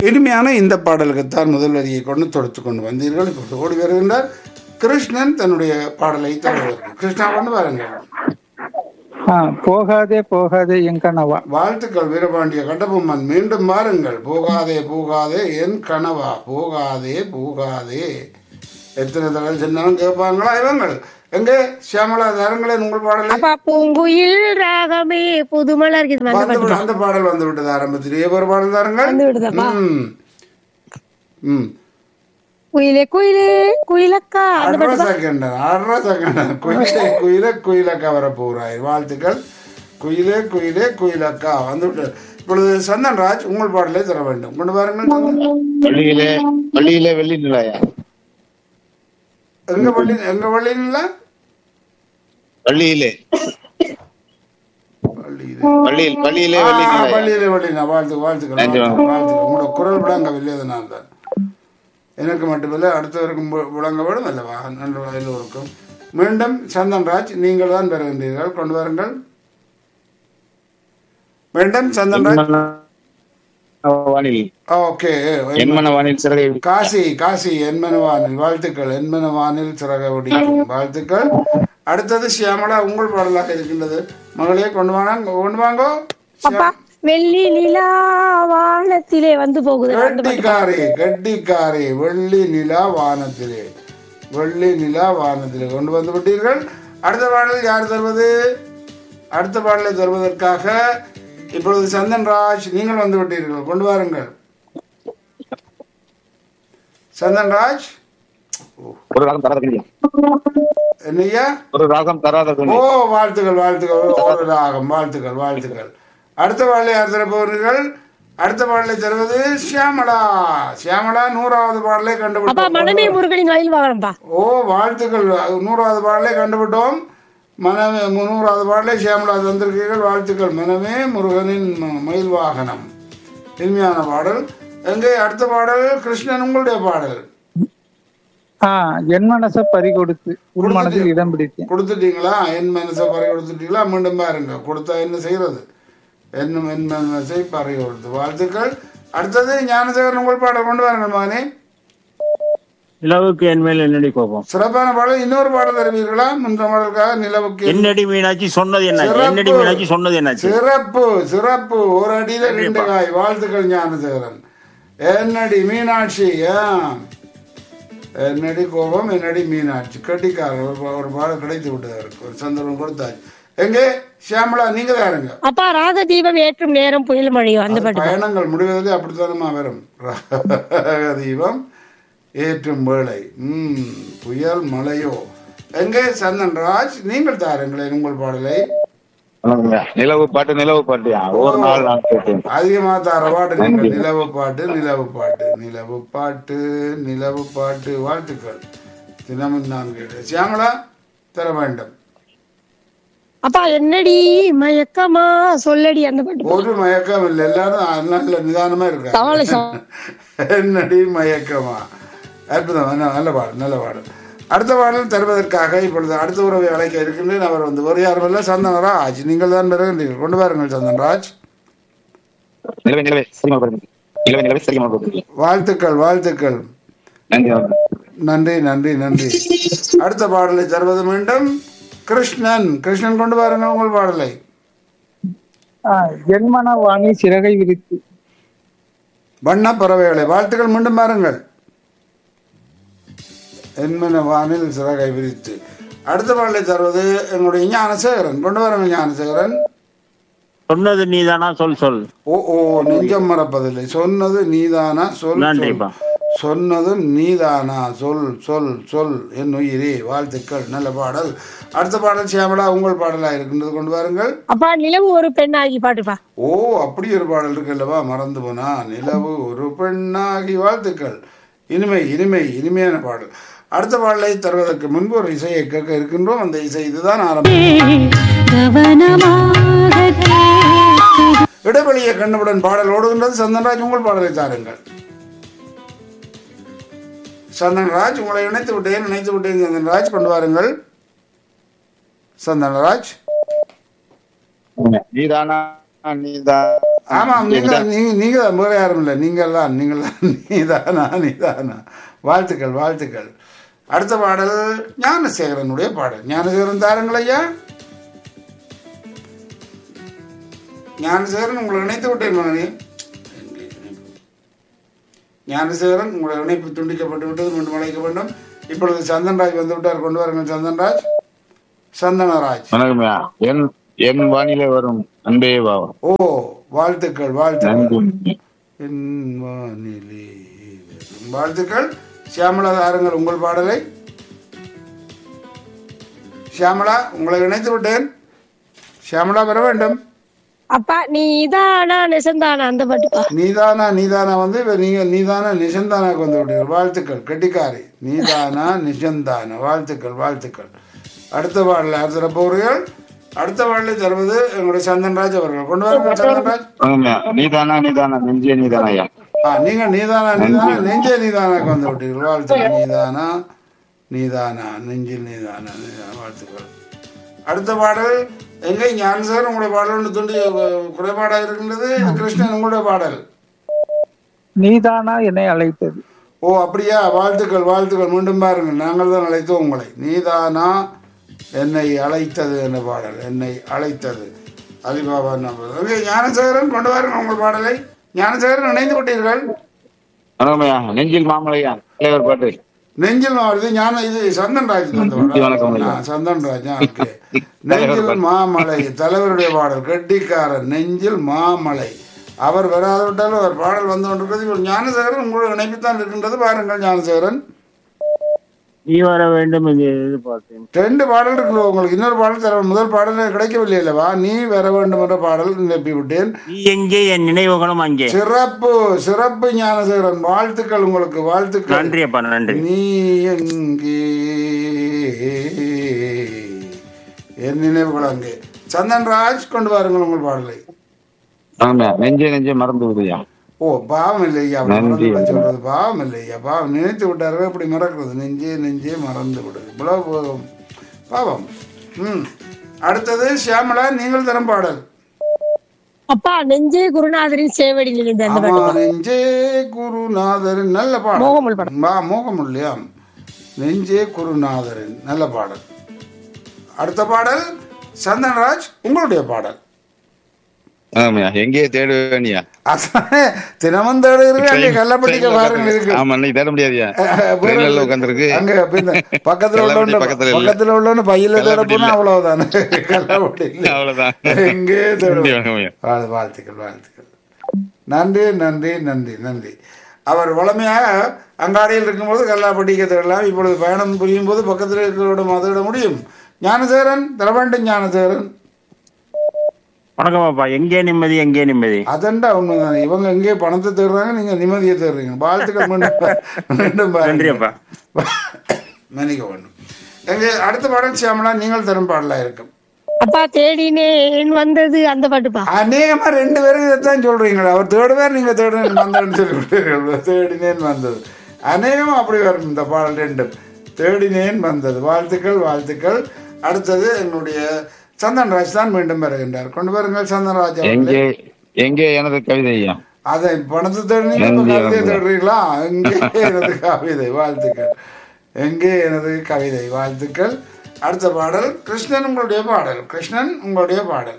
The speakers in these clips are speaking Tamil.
இனிமையான இந்த பாடலுக்குத்தான் முதல் வரியை கொண்டு தொடுத்து கொண்டு வந்தீர்கள் இப்பொழுது ஓடி வருகின்றார் கிருஷ்ணன் தன்னுடைய பாடலை தொடர்கிறார் கிருஷ்ணா கொண்டு வாருங்கள் ஆ, போகாதே போகாதே என் கனவா வாழ்த்துக்கள் வீரபாண்டிய கட்டபொம்மன் மீண்டும் வாருங்கள் போகாதே போகாதே என் கனவா போகாதே போகாதே எத்தனை தடவை சொன்னாலும் கேட்பாங்களா இவங்கள் எங்கே சியாமலா தரங்களேன் உங்கள் பாடலை அப்பா பூங்குயில் ராகமே புதுமலர் இது வந்து வந்து விட்டு- அந்த பாடல் வந்து விட்டது ஆரம்பத்திலேயே ஒரு பாடல் தாருங்கள் வந்து விடுதப்பா ம் ம் குயிலே குயிலே குயிலக்கா அந்த அட்ரா செகண்ட் அட்ரா செகண்ட் குயிலே குயிலே குயிலக்கா வர போகிறாய் வாழ்த்துக்கள் குயிலே குயிலே குயிலக்கா வந்து விட்டு இப்பொழுது சந்தன்ராஜ் உங்கள் பாடலை தர வேண்டும் கொண்டு பாருங்கள் சந்தன். பள்ளியிலே பள்ளியிலே வெள்ளி நிலாயா எங்க பள்ளி எங்க பள்ளியில பள்ளியிலே பள்ளியில பள்ளியில் பள்ளியிலே ஆ, வெள்ளி ஆ, நிலாயா பள்ளியில பள்ளியில வாழ்த்து வாழ்த்துக்கள் நன்றி, வாழ்த்துக்கள் வாழ்த்துக்கள். உங்களோட குரல் விளங்க வெளியதனால் தான் எனக்கு மட்டுமில்லை அடுத்தவருக்கும் வி- விளங்க விடும் அல்லவா நல்ல எல்லோருக்கும் மீண்டும் சந்தன்ராஜ் நீங்கள் தான் பெறுகின்றீர்கள் கொண்டு வாருங்கள் மீண்டும் சந்தன்ராஜ் வானில் ஓகே என்மன வானில் சிறகை காசி காசி என்மனவானில் வாழ்த்துக்கள் என்மனவானில் சிறகவடி வாழ்த்துக்கள் அடுத்தது சியாமலா உங்கள் பாடலாக இருக்கின்றது மகளே கொண்டு வாங்க கொண்டு வாங்கோ அப்பா வெள்ளி நிலா வானத்திலே வந்து போகுது அந்த பாட்டு. கட்டிக்காரி கட்டிக்காரி வெள்ளி நிலா வானத்திலே வெள்ளி நிலா வானத்திலே கொண்டு வந்து விட்டீர்கள் அடுத்த பாடல் யார் தருவது அடுத்த பாடலை தருவதற்காக இப்பொழுது சந்தன்ராஜ் நீங்கள் வந்து விட்டீர்கள் கொண்டு வாருங்கள் சந்தன்ராஜ் ஒரு ராகம் தராத கண்ணியம். என்னையா ஒரு ராகம் தராத ஓ கண்ணியம். வாழ்த்துக்கள் வாழ்த்துக்கள் ஒரு ராகம் வாழ்த்துக்கள் வாழ்த்துக்கள் அடுத்த பாடலை யார் தர போகிறீர்கள் அடுத்த பாடலை தருவது சியாமலா சியாமலா நூறாவது பாடலை அப்பா கண்டுபிடித்தோம் மனமே முருகனின் வயல் வாழம்பா ஓ வாழ்த்துக்கள் அது நூறாவது பாடலை கண்டுபிட்டோம் மனமே நூறாவது பாடலை சியாமலா தந்திருக்கிறீர்கள் வாழ்த்துக்கள் மனமே முருகனின் ம- மயில் வாகனம் இனிமையான பாடல் எங்கே அடுத்த பாடல் கிருஷ்ணன் உங்களுடைய பாடல் ஆ என் மனச பறி கொடுத்து உள் மனதில் இடம் பிடித்தேன் கொடுத்துட்டீங்களா என் மனசை பறி கொடுத்துட்டீங்களா மீண்டும் பாருங்க கொடுத்தா என்ன செய்யறது என்ன என் மனசை பறி கொடுத்து வாழ்த்துக்கள் அடுத்தது ஞானசேகரன் உங்கள் பாடல் கொண்டு வாருங்கள் மகனே நிலவுக்கு என் மேல் என்னடி கோபம் சிறப்பான பாடல் இன்னொரு பாடல் தருவீர்களா முன்ற பாடலுக்காக நிலவுக்கு என்னடி மீனாட்சி சொன்னது என்ன சிறப்பு. என்னடி மீனாட்சி சொன்னது என்னாச்சு சிறப்பு சிறப்பு ஒரு அடியில ரெண்டு காய் வாழ்த்துக்கள் ஞானசேகரன் என்னடி மீனாட்சி ஆ. என்னடி கோபம் என்னடி மீனாட்சி கட்டிக்காரர் ஒரு பா- ஒரு பாடம் கிடைத்து விட்டதா இருக்கு ஒரு சந்தர்ப்பம் கொடுத்தாச்சு எங்கே சியாமலா நீங்க தான் இருங்க அப்பா ராக தீபம் ஏற்றும் நேரம் புயல் மழையோ அந்த பாட்டு பயணங்கள் முடிவதிலே அப்படித்தானமா வரும் ராக தீபம் ஏற்றும் வேளை ம் புயல் மழையோ எங்கே சந்தன் ராஜ் நீங்கள் தாருங்களேன் உங்கள் பாடலை வணக்கங்க. நிலவு பாட்டு நிலவு பாட்டியா ஒரு நாள் நான் கேட்டேன் அதிகமா தர பாட்டு நீங்கள் நிலவு பாட்டு நிலவு பாட்டு நிலவு பாட்டு நிலவு பாட்டு வாழ்த்துக்கள் தினமும் நான் கேட்டேன் சியாமலா தர வேண்டும் அப்பா என்னடி மயக்கமா சொல்லடி அந்த பாட்டு ஒரு மயக்கம் இல்லை எல்லாரும் நல்ல நிதானமா கவலை இருக்காங்க என்னடி மயக்கமா அற்புதம் நல்ல- நல்ல பாடல் நல்ல பாடல் அடுத்த பாடல் தருவதற்காக இப்பொழுது அடுத்த உறவை அழைக்க இருக்கின்றேன் அவர் வந்து ஒரு யாரும் இல்லை சந்தனராஜ் நீங்கள் தான் பெறுகின்றீர்கள் கொண்டு வாருங்கள் சந்தன்ராஜ் நிலவை நிலவை சரிமா பாருங்க நிலவை நிலவை சரிமா பாருங்க வாழ்த்துக்கள் வாழ்த்துக்கள் நன்றி வணக்கம். நன்றி நன்றி நன்றி அடுத்த பாடலை தருவது மீண்டும் கிருஷ்ணன் கிருஷ்ணன் கொண்டு வாருங்கள் உங்கள் பாடலை ஆ, என் மன வாணி சிறகை விரித்து வண்ண பறவைகளை வாழ்த்துக்கள் மீண்டும் பாருங்கள் என்மன வானில் சிறகை விரித்து அடுத்த பாடலை தருவது எங்களுடைய ஞானசேகரன் கொண்டு வாருங்கள் ஞானசேகரன் சொன்னது நீதானா சொல் சொல் ஓ ஓ நெஞ்சம் மறப்பதில்லை சொன்னது நீதானா சொல் சொல் நன்றிப்பா. சொன்னது நீதானா சொல் சொல் சொல் என் உயிரே வாழ்த்துக்கள் நல்ல பாடல் அடுத்த பாடல் சியாமலா உங்கள் பாடலா இருக்கின்றது கொண்டு வாருங்கள் அப்பா நிலவு ஒரு பெண்ணாகி பாட்டுப்பா ஓ அப்படி ஒரு பாடல் இருக்கு அல்லவா மறந்து போனா நிலவு ஒரு பெண்ணாகி வாழ்த்துக்கள் இனிமை இனிமை இனிமையான பாடல் அடுத்த பாடலை தருவதற்கு முன்பு ஒரு இசையை கேட்க இருக்கின்றோம் அந்த இசை இதுதான் ஆரம்பம் இடைவெளியை கண்ணுடன் பாடல் ஓடுகின்றது சந்தன்ராஜ் உங்கள் பாடலை தாருங்கள் சந்தன்ராஜ் உங்களை இணைத்து விட்டேன் இணைத்து விட்டேன் சந்தன்ராஜ் கொண்டு வாருங்கள் சந்தனராஜ் நீதானா நீதான் ஆமாம் நீங்க நீங்க நீங்க தான் வேற யாரும் இல்லை நீங்கள் தான் நீங்கள் தான் நீதானா நீதானா வாழ்த்துக்கள் வாழ்த்துக்கள் அடுத்த பாடல் ஞானசேகரனுடைய பாடல் ஞானசேகரன் தாருங்கள் ஐயா ஞானசேகரன் உங்களை இணைத்து விட்டேன் மகனே எங்கே இணைப்பு? ஞானசேகரன் உங்களை இணைப்பு துண்டிக்கப்பட்டு விட்டது மீண்டும் அழைக்க வேண்டும் இப்பொழுது சந்தன்ராஜ் வந்து விட்டார் கொண்டு வாருங்கள் சந்தன்ராஜ் சந்தனராஜ் வணக்கம்யா என் என் வானிலை வரும் அன்பே பாவா ஓ வாழ்த்துக்கள் வாழ்த்துக்கள் நன்றி என் வானிலே வரும் வாழ்த்துக்கள் சியாமலா தாருங்கள் உங்கள் பாடலை சியாமலா உங்களை இணைத்து விட்டேன் சியாமலா வர வேண்டும் அப்பா நீதானா நெசந்தானா அந்த பாட்டுப்பா நீதானா நீதானா வந்து இப்ப நீங்க நீதானா நிஷந்தானாக்கு வந்து விட்டீர்கள் வாழ்த்துக்கள் கெட்டிக்காரி நீதானா நிஷந்தானா வாழ்த்துக்கள் வாழ்த்துக்கள் அடுத்த பாடல அடுத்த போறீர்கள் அடுத்த பாடலை தருவது எங்களுடைய சந்தன்ராஜ் அவர்கள் கொண்டு வாருங்கள் சந்தன்ராஜ் வணக்கம்யா நீதானா நீதானா நெஞ்சே நீதானா ஐயா ஆ நீங்க நீதானா நீதானா நெஞ்சே நீதானாக்கு வந்து விட்டீர்கள் வாழ்த்துக்கள் நீதானா நீதானா நெஞ்சில் நீதானா நீதானா வாழ்த்துக்கள் அடுத்த பாடல் எங்கே ஞானசார் உங்களுடைய பாடல் ஒன்று துண்டி அஹ், குறைபாடாக இருக்கின்றது கிருஷ்ணன் உங்களுடைய பாடல் நீதானா என்னை அழைத்தது ஓ அப்படியா வாழ்த்துக்கள் வாழ்த்துக்கள் மீண்டும் பாருங்கள் நாங்கள் தான் அழைத்தோம் உங்களை நீதானா என்னை அழைத்தது என்ற பாடல் என்னை அழைத்தது அலிபாபா நம்பர் ஓகே ஞானசேகரன் கொண்டு வாருங்கள் உங்கள் பாடலை ஞானசேகரன் இணைந்து விட்டீர்கள் வணக்கம்யா நெஞ்சில் மாமலையா தலைவர் பாட்டு நெஞ்சில் வருது ஞான இது சந்தன் ராஜ் தந்த நன்றி, வணக்கம் பாடல். ஐயா. ஆ, சந்தன் ராஜ் ஆ, ஓகே நெஞ்சில் மாமலை தலைவருடைய பாடல் கெட்டிக்காரன் நெஞ்சில் மாமலை அவர் வராது விட்டாலும் அவர் பாடல் வந்து கொண்டிருக்கிறது இப்போ ஞானசேகரன் உங்களோட இணைப்புத்தான் இருக்கின்றது பாருங்கள் ஞானசேகரன் நீ வர வேண்டும் என்று எதிர்பார்த்தேன் ரெண்டு பாடல் இருக்குல்ல உங்களுக்கு இன்னொரு பாடல் தர முதல் பாடல் எனக்கு கிடைக்கவில்லை அல்லவா நீ வர வேண்டும் என்ற பாடல் நிரப்பி விட்டேன் நீ எங்கே என் நினைவுகளும் அங்கே சிறப்பு சிறப்பு ஞானசேகரன் வாழ்த்துக்கள் உங்களுக்கு வாழ்த்துக்கள் நன்றி அப்பா நன்றி நீ எங்கே என் நினைவுகள் அங்கே சந்தன் ராஜ் கொண்டு வாருங்கள் உங்கள் பாடலை வணக்கம்யா நெஞ்சே நெஞ்சே மறந்து விடுயா ஓ பாவம் இல்லையா அப்படி நன்றி. மறந்து விட சொல்றது பாவம் இல்லையா பாவம் நினைத்து விட்டார்கள் இப்படி மறக்கிறது நெஞ்சே நெஞ்சே மறந்து விடுது இவ்வளவு பாவம் ம் அடுத்தது ஷியாமலா நீங்கள் தரும் பாடல் அப்பா நெஞ்சே குருநாதரின் சேவடி நினைந்த அந்த ஆமா பாட்டு நெஞ்சே குருநாதரின் நல்ல பாடல் மோகமுல் படம். வா மோகமுல் இல்லையா நெஞ்சே குருநாதரின் நல்ல பாடல் அடுத்த பாடல் சந்தன்ராஜ் உங்களுடைய பாடல் வணக்கம்யா எங்கே தேடுவேனியா அதானே தினமும் தேடுகிறீர்கள் அங்கே கள்ளப்பட்டிக்க பாருங்கள் இருக்கு ஆமா இன்னைக்கு தேட முடியாதுயா வேற ட்ரெயின்ல உட்காந்துருக்கு அங்க பின்ன பக்கத்துல கள்ளப்பட்டி உள்ளவன பக்கத்துல இல்ல. பக்கத்துல உள்ளவன பையில தேட கள்ளப்பட்டி போனா இல்ல. அவ்வளவுதானே கள்ளப்பட்டி இல்ல. அவ்வளவுதான் எங்கே நன்றி தேடுவோம் வணக்கம்யா வாழ் வாழ்த்துக்கள் வாழ்த்துக்கள் நன்றி நன்றி நன்றி நன்றி அவர் வளமையாக அங்காடியில் இருக்கும்போது கல்லாப்பட்டிக்க தேடலாம் இப்பொழுது பயணம் புரியும் போது பக்கத்தில் இருக்கிறவரோட மதிட முடியும் ஞானசேகரன் தரவேண்டும் ஞானசேகரன் வணக்கம் அப்பா எங்கே நிம்மதி எங்கே நிம்மதி அதண்டா உண்மைதானே இவங்க எங்கே பணத்தை தேடுறாங்க நீங்க நிம்மதியை தேடுறீங்க வாழ்த்துக்கள் மீண்டும் மீண்டும் பாருங்க. நன்றி அப்பா மன்னிக்க வேண்டும் எங்க அடுத்த பாடல் சியாமலா நீங்கள் தரும் பாடலா இருக்கும் அப்பா தேடினேன் வந்தது அந்த பாட்டுப்பா அநேகமா ரெண்டு பேரும் இதைத்தான் சொல்றீங்களா அவர் தேடுவார் நீங்க தேடுனேன் வந்தேன்னு சொல்லிவிட்டீர்கள் தேடினேன் வந்தது அநேகமா அப்படி வரும் இந்த பாடல் ரெண்டும் தேடினேன் வந்தது வாழ்த்துக்கள் வாழ்த்துக்கள் அடுத்தது என்னுடைய சந்தன் ராஜ் தான் மீண்டும் வருகின்றார் கொண்டு வருங்கள் சந்தன் ராஜ் அவர்களே எங்கே எங்கே எனது கவிதை ஐயா அதை பணத்தை தேடுனீங்க இப்ப நன்றி, கவிதையை நன்றி. தேடுறீங்களா எங்கே எனது கவிதை வாழ்த்துக்கள் எங்கே எனது கவிதை வாழ்த்துக்கள் அடுத்த பாடல் கிருஷ்ணன் உங்களுடைய பாடல் கிருஷ்ணன் உங்களுடைய பாடல்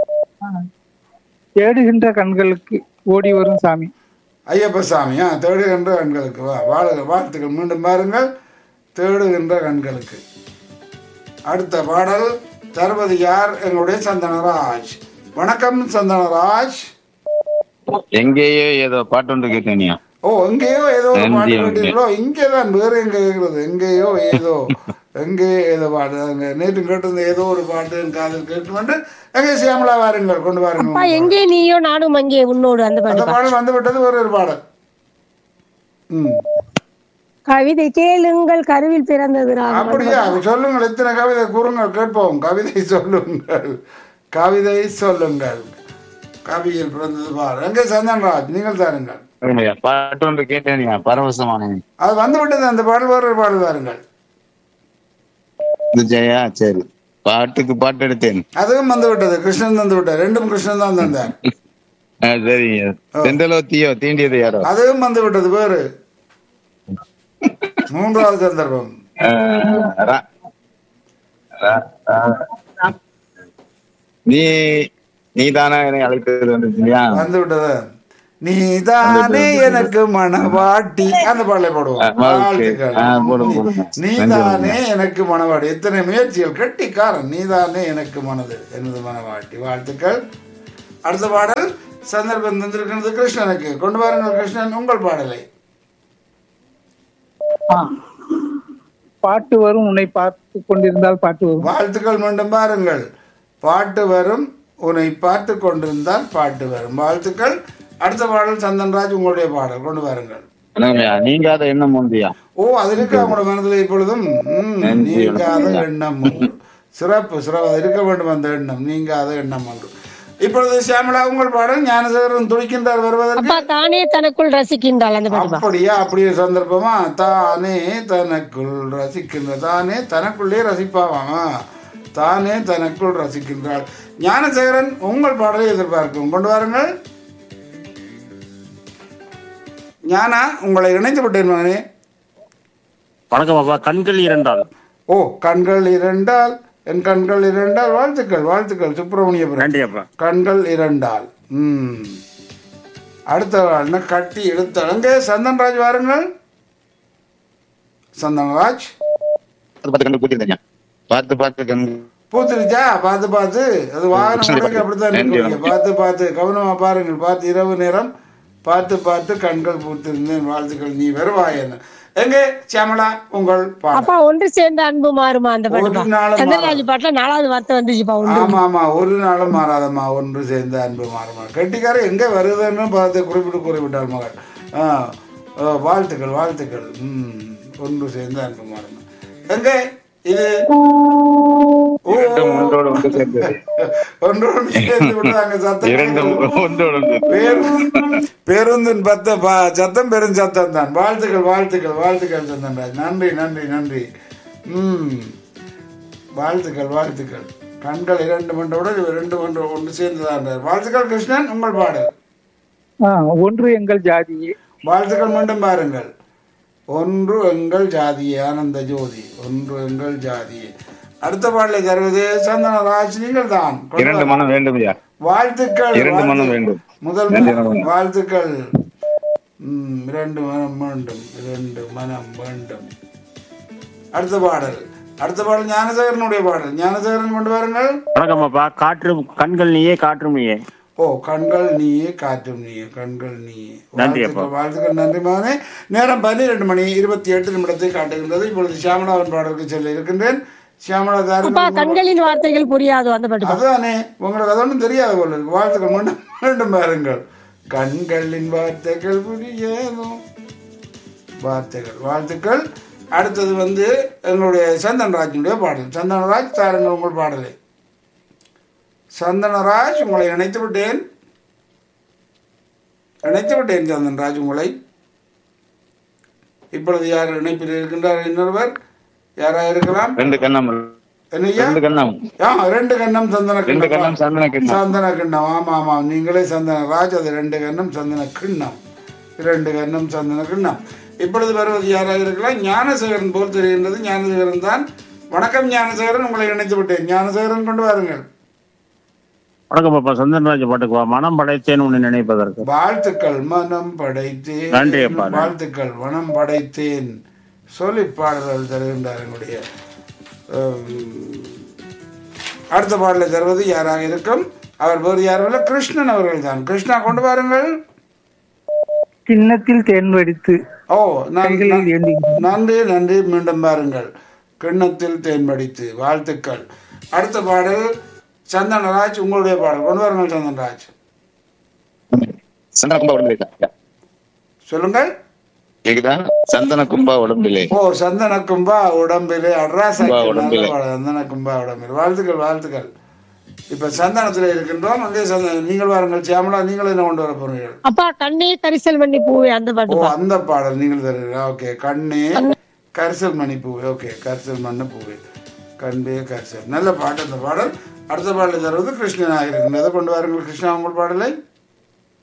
தேடுகின்ற கண்களுக்கு ஓடி வரும் சாமி ஐயப்ப சாமியா தேடுகின்ற கண்களுக்கு வா வாழ்க வாழ்த்துக்கள் மீண்டும் பாருங்கள் தேடுகின்ற கண்களுக்கு அடுத்த பாடல் தருவது யார் எங்களுடைய சந்தனராஜ் வணக்கம் சந்தனராஜ் எங்கேயோ ஏதோ பாட்டு ஒன்று கேட்டேனியா ஓ எங்கேயோ ஏதோ ஒரு நன்றி, பாட்டு நன்றி. கேட்டீங்களோ இங்கேதான் வேற எங்க கேட்கறது எங்கேயோ ஏதோ எங்கே ஏதோ பாட்டு அங்க நேற்று கேட்டிருந்த ஏதோ ஒரு பாட்டு என் காதில் கேட்டு வந்து எங்கே சியாமலா வாருங்கள் கொண்டு அப்பா வாருங்கள் எங்கே நீயோ நானும் அங்கே உன்னோடு அந்த அந்த பாட்டுப்பா பாடல் வந்து விட்டது வேற ஒரு பாடல் ம் கவிதை கேளுங்கள் கருவில் பிறந்தது ராகம் அப்படியா அது சொல்லுங்கள் எத்தனை கவிதை கூறுங்கள் கேட்போம் கவிதை சொல்லுங்கள் கவிதை சொல்லுங்கள் கவியில் பிறந்தது பார் எங்கே சந்தன்ராஜ் நீங்கள் தாருங்கள் ஐயா, பாட்டு ஒன்று கேட்டேனியா பரவசமானேன் அது வந்து விட்டது அந்த பாடல் வேற ஒரு பாடல் தாருங்கள் இது ஜெயா சரி பாட்டுக்கு பாட்டு எடுத்தேன் அதுவும் வந்து விட்டது கிருஷ்ணன் தந்து விட்டார் ரெண்டும் கிருஷ்ணன் தான் தந்தார் ஆ, சரிங்க செந்தலோத்தியோ தீண்டியது யாரோ அதுவும் வந்து விட்டது வேறு மூன்றாவது சந்தர்ப்பம் ஆ, ரா- ரா- ரா- நீ நீ தானே என்னை அழைத்தது வந்துச்சு இல்லையா வந்து விட்டது நீதானே எனக்கு மனவாட்டி அந்த பாடலை போடுவோம் ஆ, வாழ்த்து. வாழ்த்துக்கள். ஆ, போடுங்க, போடுங்க. நீதானே எனக்கு மனவாட்டி எத்தனை முயற்சிகள் கட்டிக்காரன் நீதானே எனக்கு மனது எனது மனவாட்டி வாழ்த்துக்கள் அடுத்த பாடல் சந்தர்ப்பம் தந்திருக்கிறது கிருஷ்ணனுக்கு கொண்டு வாருங்கள் கிருஷ்ணன் உங்கள் பாடலை ஆ. பாட்டு வரும் உன்னை பார்த்து கொண்டிருந்தால் பாட்டு வரும் வாழ்த்துக்கள் மீண்டும் பாருங்கள் பாட்டு வரும் உன்னை பார்த்து கொண்டிருந்தால் பாட்டு வரும் வாழ்த்துக்கள் அடுத்த பாடல் சந்தன்ராஜ் உங்களுடைய பாடல் கொண்டு வாருங்கள் என்னங்கய்யா, நீங்காத எண்ணம் உண்டியா ஓ அது இருக்கு அவங்களோட மனதில் இப்பொழுதும் ம், நன்றி. நீங்காத எண்ணம் ஒன்று. சிறப்பு சிறப்பு அது இருக்க வேண்டும் அந்த எண்ணம் நீங்காத எண்ணம் ஒன்று இப்பொழுது சியாமலா உங்கள் பாடல் ஞானசேகரன் துடிக்கின்றார் வருவதற்கு அப்பா தானே தனக்குள் ரசிக்கின்றாள் அந்த பாட்டுப்பா அப்படியா அப்படியே சந்தர்ப்பமா தானே தனக்குள் ரசிக்கின்ற தானே தனக்குள்ளே ரசிப்பாவாமா தானே தனக்குள் ரசிக்கின்றாள் ஞானசேகரன் உங்கள் பாடலை எதிர்பார்க்கும் கொண்டு வாருங்கள் ஞானா உங்களை இணைத்து விட்டேன் மகனே வணக்கம் அப்பா கண்கள் இரண்டால் ஓ கண்கள் இரண்டால் என் கண்கள் இரண்டால் வாழ்த்துக்கள் வாழ்த்துக்கள் சுப்பிரமணியபுரம் நன்றி அப்பா கண்கள் இரண்டால் ம் அடுத்த வாழ்னா கட்டி இழுத்தாள் அங்கே சந்தன்ராஜ் வாருங்கள் சந்தன்ராஜ் பார்த்து பார்த்து கண்டு கூட்டிருந்தேன் பார்த்து பார்த்து கண்டு பூத்திருச்சா பார்த்து பார்த்து அது வாகனம் உடைக்க அப்படித்தான் இருக்கீங்க பார்த்து பார்த்து கவனமா பாருங்கள் பார்த்து இரவு நேரம் பார்த்து பார்த்து கண்கள் பூத்திருந்தேன் வாழ்த்துக்கள் நீ வருவாய் என்ன எங்கே சியாமலா உங்கள் பாடல் அப்பா ஒன்று சேர்ந்த அன்பு மாறுமா அந்த பாட்டுப்பா ஒரு நாளும் சந்திரராஜ் பாட்டுல நாலாவது வார்த்தை வந்துச்சுப்பா ஒன்று ஆமா ஆமா ஒரு நாளும் மாறாதம்மா ஒன்று சேர்ந்த அன்பு மாறுமா கெட்டிக்காரன் எங்க வருதுன்னு பார்த்து குறிப்பிட்டு குறிப்பிட்டார் மகள் ஆ, ஆ, வாழ்த்துக்கள் வாழ்த்துக்கள் ம் ஒன்று சேர்ந்த அன்பு மாறுமா எங்க இது ஓ, இரண்டும் ஒன்றோடு ஒன்று சேர்ந்தது ஒன்றோடு சேர்ந்து விடுறாங்க சத்தம் இரண்டும் ஒன்றோடு ஒன்று பேரு- பேருந்தின் பத்த பா- சத்தம் பெரும் சத்தம் தான் வாழ்த்துக்கள் வாழ்த்துக்கள் வாழ்த்துக்கள் சந்தன்ராஜ் நன்றி நன்றி நன்றி ம் வாழ்த்துக்கள் வாழ்த்துக்கள் கண்கள் இரண்டு மன்றோட ரெண்டு மன்ற ஒன்று சேர்ந்துதான் வாழ்த்துக்கள் கிருஷ்ணன் உங்கள் பாடல் ஆ, ஒன்று எங்கள் ஜாதியே வாழ்த்துக்கள் மீண்டும் பாருங்கள் ஒன்று எங்கள் ஜாதியே ஆனந்த ஜோதி ஒன்று எங்கள் ஜாதியே அடுத்த பாடலை தருவது சந்தனராஜ் நீங்கள் தான் கொண்டு இரண்டு வாருங்கள். மனம் வேண்டும் ஐயா வாழ்த்துக்கள் இரண்டு மனம் வாழ்த்து- வேண்டும். முதல் இரண்டு மனம் மனம். வாழ்த்துக்கள் ம், இரண்டு மனம் வேண்டும் இரண்டு மனம் வேண்டும் அடுத்த பாடல் அடுத்த பாடல் ஞானசேகரனுடைய பாடல் ஞானசேகரன் கொண்டு வாருங்கள் வணக்கம் அப்பா காற்று கண்கள் நீயே காற்றும் நீயே ஓ கண்கள் நீயே காற்றும் நீயே கண்கள் நீயே நன்றி வாழ்த்துக்கள், வாழ்த்துக்கள் நன்றி மகனே நேரம் பன்னிரெண்டு மணி இருபத்தி எட்டு நிமிடத்தை காட்டுகின்றது இப்பொழுது சியாமலாவின் பாடலுக்கு செல்ல இருக்கின்றேன் சியாமலா அப்பா தாருங்கள் கண்களின் வார்த்தைகள் புரியாது அந்த பாட்டுப்பா அதுதானே உங்களுக்கு அது ஒன்றும் தெரியாது போல இருக்கு வாழ்த்துக்கள் மீண்டும் மீண்டும் பாருங்கள் கண்களின் வார்த்தைகள் புரியாதோ வார்த்தைகள் வாழ்த்துக்கள் அடுத்தது வந்து எங்களுடைய சந்தனராஜனுடைய பாடல் சந்தனராஜ் தாருங்கள் உங்கள் பாடலை சந்தனராஜ் உங்களை இணைத்து விட்டேன் இணைத்து விட்டேன் சந்தனராஜ் உங்களை இப்பொழுது யார் இணைப்பில் இருக்கின்றார் இன்னொருவர் யாரா இருக்கலாம் ரெண்டு கண்ணம் என்னையா ரெண்டு கண்ணம் ஆ, ரெண்டு கண்ணம் சந்தன ரெண்டு கிண்ணம். கண்ணம் சந்தன கிண்ணம். சந்தன கிண்ணம் ஆமா ஆமா நீங்களே சந்தன ராஜ் அது ரெண்டு கண்ணம் சந்தன கிண்ணம் இரண்டு கண்ணம் சந்தன கிண்ணம் இப்பொழுது வருவது யாராக இருக்கலாம் ஞானசேகரன் போல் தெரிகின்றது ஞானசேகரன் தான் வணக்கம் ஞானசேகரன் உங்களை இணைத்து விட்டேன் ஞானசேகரன் கொண்டு வாருங்கள் வணக்கம் அப்பா சந்திரராஜ் பாட்டுக்கு வா மனம் படைத்தேன் உன்னை நினைப்பதற்கு வாழ்த்துக்கள் மனம் படைத்தேன் நன்றி அப்பா, நன்றி. வாழ்த்துக்கள் மனம் படைத்தேன் சொல்லி பாடல்கள் தருகின்றார் என்னுடைய அஹ், அடுத்த பாடலை தருவது யாராக இருக்கும் அவர் வேறு யாரும் இல்லை கிருஷ்ணன் அவர்கள் தான் கிருஷ்ணா கொண்டு வாருங்கள் கிண்ணத்தில் தேன் வடித்து ஓ நான் கைகளில் ஏந்தி நன்றி நன்றி மீண்டும் பாருங்கள் கிண்ணத்தில் தேன்படித்து வாழ்த்துக்கள் அடுத்த பாடல் சந்தனராஜ் உங்களுடைய பாடல் கொண்டு வாருங்கள் சந்தனராஜ் சந்தன கும்பா உடம்பிலே ஐயா. சொல்லுங்கள் கேக்குதா சந்தன கும்பா உடம்பிலே ஓ சந்தன கும்பா உடம்பிலே அட்ராஸ் கும்பா உடம்பிலே. சந்தன கும்பா உடம்பிலே வாழ்த்துக்கள் வாழ்த்துக்கள் இப்ப சந்தனத்துல இருக்கின்றோம் அங்கே சந்தன நீங்கள் வாருங்கள் சியாமலா நீங்கள் என்ன கொண்டு வர போறீர்கள் அப்பா கண்ணே கரிசல் பண்ணி பூவே அந்த ஓ பாட்டுப்பா அந்த பாடல் நீங்கள் தருகிறீர்களா ஓகே கண்ணே கரிசல் மணி பூவே ஓகே கரிசல் மண்ணு பூவே கண்பே கரிசல் நல்ல பாட்டு அந்த பாடல் அடுத்த பாடலை தருவது கிருஷ்ணனாக இருக்கின்றது கொண்டு வாருங்கள் கிருஷ்ணா உங்கள் பாடலை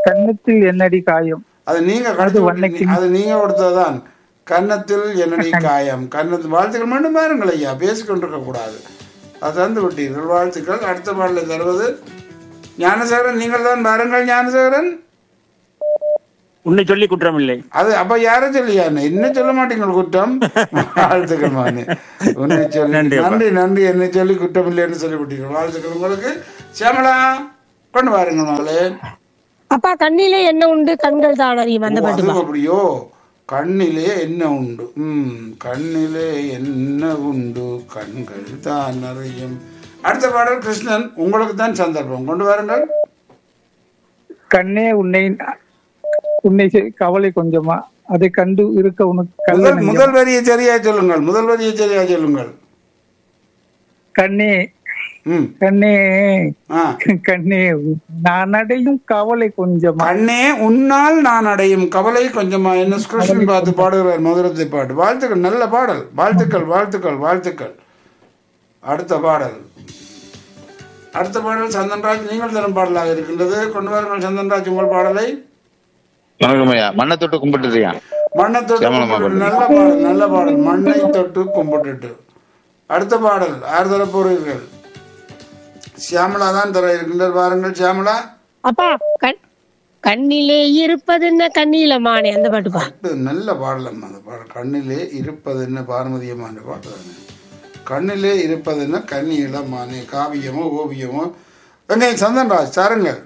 கன்னத்தில் என்னடி காயம் அது நீங்க கடிச்சு வண்ணக்கிளி. விட்டீங்க. அது நீங்க கொடுத்ததுதான் கன்னத்தில் என்னடி காயம் கன்னத்தில் வாழ்த்துக்கள் மீண்டும் பாருங்கள் ஐயா பேசிக்கொண்டிருக்க கூடாது அது தந்து விட்டீர்கள் வாழ்த்துக்கள் அடுத்த பாடலை தருவது ஞானசேகரன் நீங்கள் தான் பாருங்கள் ஞானசேகரன் உன்னை சொல்லி குற்றம் இல்லை அது அப்ப யாரும் சொல்லியா என்ன சொல்ல மாட்டீங்க குற்றம் வாழ்த்துக்கள் மானே உன்னை சொல்லி நன்றி அப்பா. நன்றி நன்றி என்னை சொல்லி குற்றம் இல்லைன்னு சொல்லி விட்டீங்க வாழ்த்துக்கள் உங்களுக்கு சியாமலா கொண்டு பாருங்க மகளே அப்பா கண்ணிலே என்ன உண்டு கண்கள் தான் அறியும் அந்த ஓ, பாட்டு அது அப்படியோ கண்ணிலே என்ன உண்டு ம் கண்ணிலே என்ன உண்டு கண்கள் தான் அறியும் அடுத்த பாடல் கிருஷ்ணன் உங்களுக்கு தான் சந்தர்ப்பம் கொண்டு வாருங்கள் கண்ணே உன்னை உன்னை செ- கவலை கொஞ்சமா அதை கண்டு இருக்க உனக்கு கல்ல முதல் நெஞ்சம். முதல் வரியை சரியா சொல்லுங்கள் முதல் வரியை சரியா சொல்லுங்கள் கண்ணே ம் கண்ணே ஆ கண்ணே நான் அடையும் கவலை கொஞ்சமா கண்ணே உன்னால் நான் அடையும் கவலை கொஞ்சமா என்ன கிருஷ்ணன் பார்த்து பாடுகிறார் மதுரத்தை பாட்டு வாழ்த்துக்கள் நல்ல பாடல் வாழ்த்துக்கள் வாழ்த்துக்கள் வாழ்த்துக்கள் அடுத்த பாடல் அடுத்த பாடல் சந்தன்ராஜ் நீங்கள் தரும் பாடலாக இருக்கின்றது கொண்டு வாருங்கள் சந்தன்ராஜ் உங்கள் பாடலை வணக்கம் ஐயா மண்ணை தொட்டு கும்பிட்டுறியா மண்ணை தொட்டு சியாமளமா கும்பிட்டு பாடல். நல்ல பாடல் நல்ல பாடல் மண்ணை தொட்டு கும்பிட்டுட்டு அடுத்த பாடல் யார் தர போறீர்கள் சியாமலா தான் தர இருக்கின்றார் பாருங்கள் சியாமலா அப்பா கண் கண்ணிலே இருப்பது என்ன கண்ணில மானே அந்த பாட்டுப்பா இது நல்ல பாடலம் அந்த பாடல் கண்ணிலே இருப்பது என்ன பாரமதியமான பாட்டு தானே கண்ணிலே இருப்பது என்ன கண்ணி இளமானே காவியமோ ஓவியமோ எங்க சந்தன்ராஜ் சாருங்கள்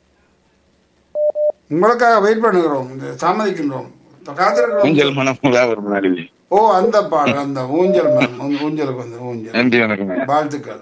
உங்களுக்காக வெயிட் பண்ணுகிறோம் இந்த தாமதிக்கின்றோம் காத்திருக்கிறோம் ஊஞ்சல் மனம் ஒரு முன்னாடி ஓ அந்த பாடல் அந்த ஊஞ்சல் மரம், ஊ- ஊஞ்சலுக்கு வந்து ஊஞ்சல் நன்றி வணக்கம் ஐயா வாழ்த்துக்கள்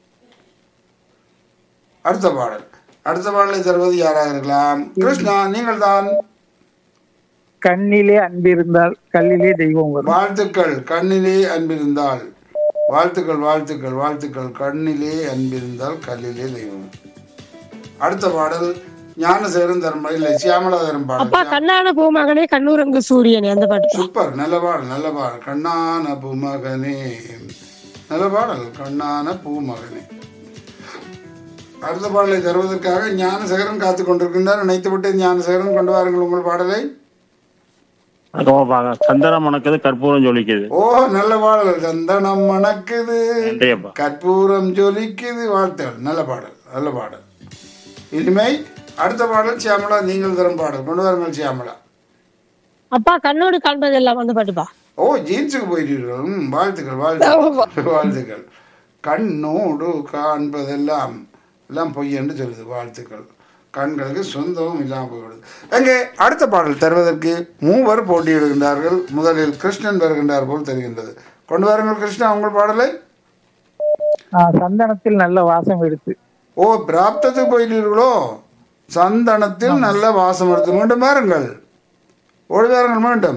அடுத்த பாடல் அடுத்த பாடலை தருவது யாராக இருக்கலாம் கிருஷ்ணா நீங்கள் தான் கண்ணிலே அன்பிருந்தால் கல்லிலே தெய்வம் வரும் வாழ்த்துக்கள் கண்ணிலே அன்பிருந்தால் வாழ்த்துக்கள் வாழ்த்துக்கள் வாழ்த்துக்கள் கண்ணிலே அன்பிருந்தால் கல்லிலே தெய்வம் அடுத்த பாடல் ஞானசேகரன் தரும் இல்லை சியாமலா தரும் அப்பா பாடல் கண்ணான பூமகனே கண்ணூரங்கு சூரியனே அந்த பாட்டு சூப்பர் நல்ல பாடல் நல்ல பாடல் கண்ணான பூமகனே நல்ல பாடல் கண்ணான பூமகனே அடுத்த பாடலை தருவதற்காக ஞானசேகரன் காத்துக் கொண்டிருக்கின்றார் நினைத்து விட்டு ஞானசேகரன் கொண்டு வாருங்கள் உங்கள் பாடலை வணக்கம்ப்பா சந்தனம் மணக்குது கற்பூரம் ஜொலிக்குது ஓ நல்ல பாடல் சந்தனம் மணக்குது நன்றி அப்பா கற்பூரம் ஜொலிக்குது வாழ்த்துகள் நல்ல பாடல் நல்ல பாடல் இனிமை அடுத்த பாடல் சியாமலா நீங்கள் தரும் பாடல் கொண்டு வாருங்கள் சியாமலா அப்பா கண்ணோடு காண்பதெல்லாம் அந்த பாட்டுப்பா ஓ ஜீன்ஸுக்கு போயிட்டீர்கள் ம், வாழ்த்துக்கள் வாழ்த்துக்கள் வாழ்த்துக்கள் கண்ணோடு காண்பதெல்லாம் எல்லாம் பொய் என்று சொல்லுது வாழ்த்துக்கள் கண்களுக்கு சொந்தமும் இல்லாமல் போய்விடுது எங்கே அடுத்த பாடல் தருவதற்கு மூவர் போட்டியிடுகின்றார்கள் முதலில் கிருஷ்ணன் வருகின்றார் போல் தெரிகின்றது கொண்டு வாருங்கள் கிருஷ்ணா உங்கள் பாடலை ஆஹ் சந்தனத்தில் நல்ல வாசம் எடுத்து ஓ பிராப்தத்துக்கு போயிட்டீர்களோ சந்தனத்தில் நல்ல வாசம் எடுத்து மீண்டும் பாருங்கள் ஓடி வாருங்கள் மீண்டும்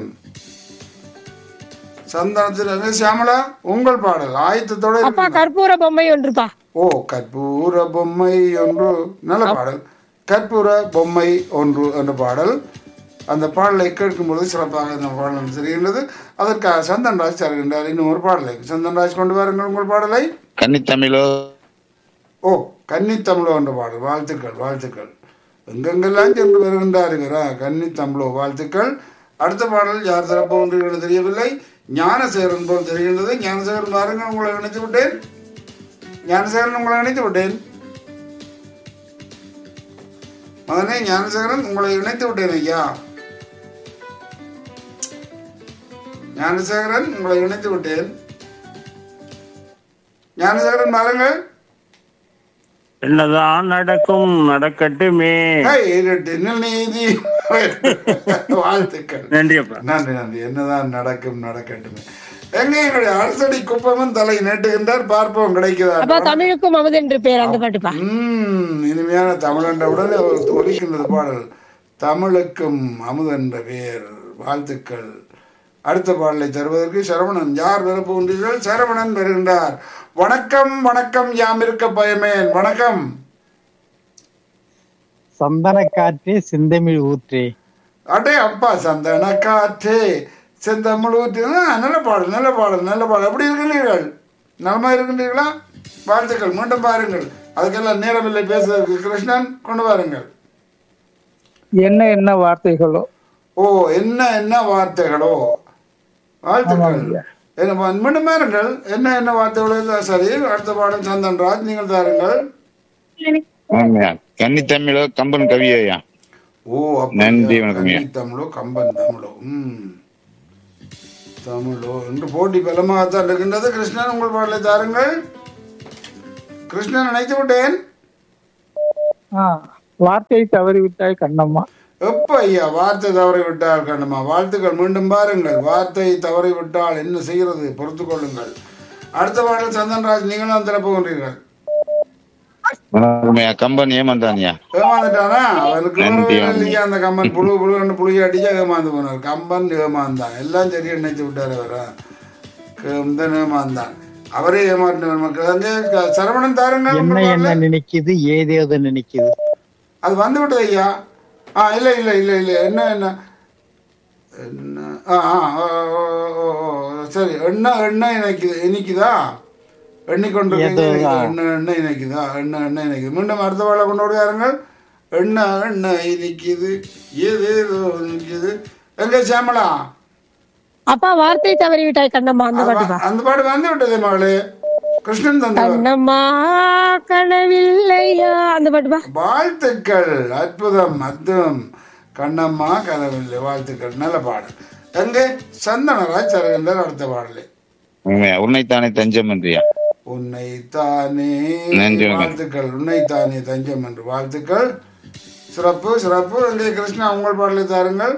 சந்தனத்தில் என்ன சியாமலா உங்கள் பாடல் ஆயத்தத்தோட அப்பா இருக்கு. கற்பூர பொம்மை ஒன்றுப்பா ஓ கற்பூர பொம்மை ஒன்று நல்ல பாடல் கற்பூர பொம்மை ஒன்று என்ற பாடல் அந்த பாடலை கேட்கும் பொழுது சிறப்பாக இந்த பாடல் தெரிகின்றது அதற்காக சந்தன்ராஜ் தருகின்றார் இன்னும் ஒரு பாடலை சந்தன்ராஜ் கொண்டு வாருங்கள் உங்கள் பாடலை கன்னித்தமிழோ ஓ கன்னித்தமிழோ என்ற பாடல் வாழ்த்துக்கள் வாழ்த்துக்கள் எங்கெங்கெல்லாம் சென்று வருகின்றாருங்கிறா கன்னித்தமிழோ வாழ்த்துக்கள் அடுத்த பாடல் யார் தரப்போ என்று தெரியவில்லை ஞானசேகரன் போல் தெரிகின்றது ஞானசேகரன் பாருங்கள் உங்களை இணைத்து விட்டேன் ஞானசேகரன் உங்களை இணைத்து விட்டேன் மகனே ஞானசேகரன் உங்களை இணைத்து விட்டேன் ஐயா ஞானசேகரன் உங்களை இணைத்து விட்டேன் ஞானசேகரன் பாருங்கள் என்னதான் நடக்கும் நடக்கட்டுமே ஹேய், இரட்டு நில் நீதி வாழ்த்துக்கள் நன்றி அப்பா நன்றி நன்றி என்னதான் நடக்கும் நடக்கட்டுமே எங்க எங்களுடைய அரசடி குப்பமும் தலை நீட்டுகின்றார் பார்ப்போம் அப்பா கிடைக்குதா தமிழுக்கும் அமுது என்று பேர் அந்த பாட்டுப்பா உம் இனிமையான தமிழன்ற உடனே ஒலிக்கின்றது பாடல் தமிழுக்கும் அமுதென்ற பெயர் வாழ்த்துக்கள் அடுத்த பாடலை தருவதற்கு சரவணன் யார் வரப்போகின்றீர்கள் சரவணன் வருகின்றார் வணக்கம் வணக்கம் யாம் இருக்க பயமேன் வணக்கம் சந்தன காற்றே சிந்தமிழ் ஊற்றே அடே அப்பா சந்தன காற்றே செந்தமிழ் ஊற்றி ஆ, நல்ல பாடல் நல்ல பாடல் நல்ல பாடல் எப்படி இருக்கின்றீர்கள் நலமா இருக்கின்றீர்களா வாழ்த்துக்கள் மீண்டும் பாருங்கள் அதுக்கெல்லாம் நேரமில்லை பேசுவதற்கு கிருஷ்ணன் கொண்டு வாருங்கள் என்ன என்ன வார்த்தைகளோ ஓ என்ன என்ன வார்த்தைகளோ வாழ்த்துக்கள் என்ன பா- மீண்டும் பாருங்கள் என்ன என்ன வார்த்தைகளோ இருந்தா சரி அடுத்த பாடம் சந்தன்ராஜ் நீங்கள் தாருங்கள் ஆமாய்யா கன்னி தமிழோ கம்பன் கவியோயா ஓ அப்படியா? நன்றி, வணக்கம் ஐயா. கன்னி தமிழோ கம்பன் தமிழோ ம் தமிழோ என்று போட்டி பலமாகத்தான் இருக்கின்றது கிருஷ்ணன் உங்கள் பாடலை தாருங்கள் கிருஷ்ணன் நினைத்து விட்டேன் ஆ வார்த்தையை தவறிவிட்டாய் கண்ணம்மா எப்ப ஐயா வார்த்தை தவறி விட்டால் கண்டுமா வாழ்த்துக்கள் மீண்டும் பாருங்கள் வார்த்தை தவறி விட்டால் என்ன செய்கிறது பொறுத்து கொள்ளுங்கள் அடுத்த பாடல் சந்தன்ராஜ் நீங்களும் திறப்புகின்றீர்கள் வணக்கம்யா கம்பன் ஏமாந்தான்யா ஏமாந்துட்டானா அவனுக்கு நன்றி, வரவே வணக்கம். இல்லையா அந்த கம்பன் புழு புழு புளி அடிச்சா ஏமாந்து போனார் கம்பன் ஏமாந்தான் எல்லாம் சரியா நினைச்சு விட்டாரு அவரா கம்பன் ஏமாந்தான் அவரே ஏமாற்றினார் மக்கள் அங்கே க- சரவணன் தாருங்கள் என்ன உங்கள் என்ன பாடலை. நினைக்குது ஏதேதோ நினைக்குது அது வந்து விட்டது ஐயா ஆ இல்லை இல்லை இல்லை இல்லை என்ன என்ன என்ன ஆ ஆ ஓ, ஓ, ஓ, ஓ, சரி எண்ணெய் எண்ணெய் இணைக்குது இனிக்குதா எண்ணிக்கொண்டு ஏதோ, ஆ. எண்ணெய் எண்ணெய் இணைக்குதா எண்ணெய் எண்ணெய் இணைக்குது மீண்டும் அடுத்த வாழை கொண்டு விடுவாருங்கள் எண்ணெய் எண்ணெய் இனிக்குது ஏது ஏதோ இனிக்குது எங்க சேமலா அப்பா வார்த்தை தவறி விட்டாய் கண்ணம்மா அந்த பாட்டுப்பா அந்த பாடு வந்து விட்டது மகளே கிருஷ்ணன் தந்தவர் கண்ணம்மா கனவில்லையா அந்த பாட்டுப்பா வாழ்த்துக்கள் அற்புதம் அற்புதம் கண்ணம்மா கனவில்லை வாழ்த்துக்கள் நல்ல பாடல் எங்கே சந்தனராஜ் தருகின்றார் அடுத்த பாடலை உண்மையா உன்னைத்தானே தஞ்சம் என்றியா உன்னைத்தானே நன்றி, வணக்கம். வாழ்த்துக்கள் உன்னைத்தானே தஞ்சம் என்று வாழ்த்துக்கள் சிறப்பு சிறப்பு எங்கே கிருஷ்ணா உங்கள் பாடலை தாருங்கள்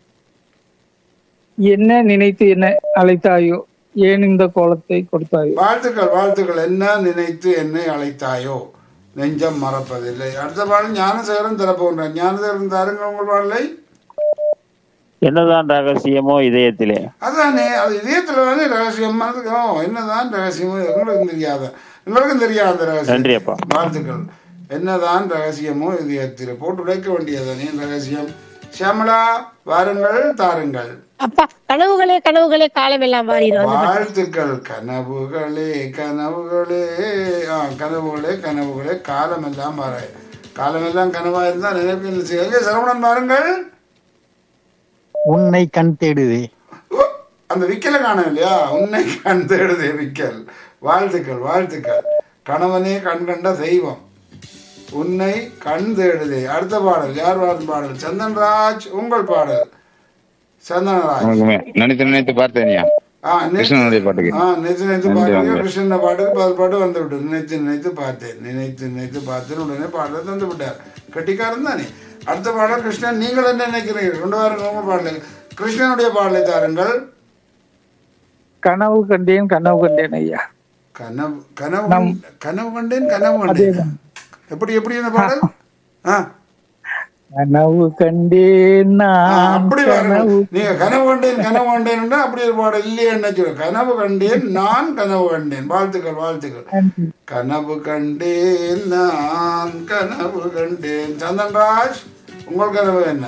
என்ன நினைத்து என்ன அழைத்தாயோ ஏன் இந்த கோலத்தை கொடுத்தாயோ வாழ்த்துக்கள் வாழ்த்துக்கள் என்ன நினைத்து என்னை அழைத்தாயோ நெஞ்சம் மறப்பதில்லை அடுத்த பாடல் ஞானசேகரன் திறப்புகின்றார் ஞானசேகரன் தாருங்கள் உங்கள் பாடலை என்னதான் ரகசியமோ இதயத்திலே அதானே அது இதயத்துல தானே ரகசியம் ஓ என்னதான் ரகசியம் எங்களுக்கும் தெரியாத எங்களுக்கும் தெரியாத ரகசியம் நன்றி அப்பா. வாழ்த்துக்கள் என்னதான் ரகசியமோ இதயத்தில் போட்டு உடைக்க வேண்டியதானே ரகசியம் ஷியாமலா வாருங்கள் தாருங்கள் அப்பா கனவுகளே கனவுகளே காலமெல்லாம் மாறிடும் வாழ்த்துக்கள் கனவுகளே கனவுகளே ஆ கனவுகளே கனவுகளே காலமெல்லாம் வர காலமெல்லாம் கனவா இருந்தா நினைப்பில் எங்கே சரவணன் பாருங்கள் உன்னை கண் தேடுதே ஓ, அந்த விக்கலை காணும் இல்லையா உன்னை கண் தேடுதே விக்கல் வாழ்த்துக்கள் வாழ்த்துக்கள் கணவனே கண் கண்ட தெய்வம் உன்னை கண் தேடுதே அடுத்த பாடல் யார் வாழும் பாடல் சந்தன்ராஜ் உங்கள் பாடல் சந்தனராஜ் உனக்குமே நினைத்து நினைத்து பார்த்தேன்யா ஆ, நேத்து- கிருஷ்ணனுடைய பாட்டுக்கு. ஆ, நேத்து நேத்து நன்றி, பாட்டு வாங்க. கிருஷ்ணன் பாட்டுக்கு பதில் பாட்டு வந்து விட்டு நினைத்து நினைத்து பார்த்தேன் நினைத்து நினைத்து பார்த்தேன் உடனே பாடலை தந்து விட்டார் கட்டிக்காரன் தானே அடுத்த பாடல் கிருஷ்ணன் நீங்கள் என்ன நினைக்கிறீர்கள் கொண்டு வாருங்க உங்க பாடலை கிருஷ்ணனுடைய பாடலை தாருங்கள் கனவு கண்டேன் கனவு கண்டேன் ஐயா கனவு கனவு கண்ட- கனவு கண்டேன் கனவு கண்டேன் எப்படி எப்படி இந்த பாடல் ஆ கனவு கண்டேன் ஆ, நான் அப்படி வரணும். கனவு நீங்க கனவு கண்டேன் கனவு கண்டேன் அப்படி ஒரு பாடல் இல்லையே என்ன சொல்ல கனவு கண்டேன் நான் கனவு கண்டேன் வாழ்த்துக்கள் வாழ்த்துக்கள் கண்டேன். கனவு கண்டேன் நான் கனவு கண்டேன் சந்தன்ராஜ் உங்கள் கனவு என்ன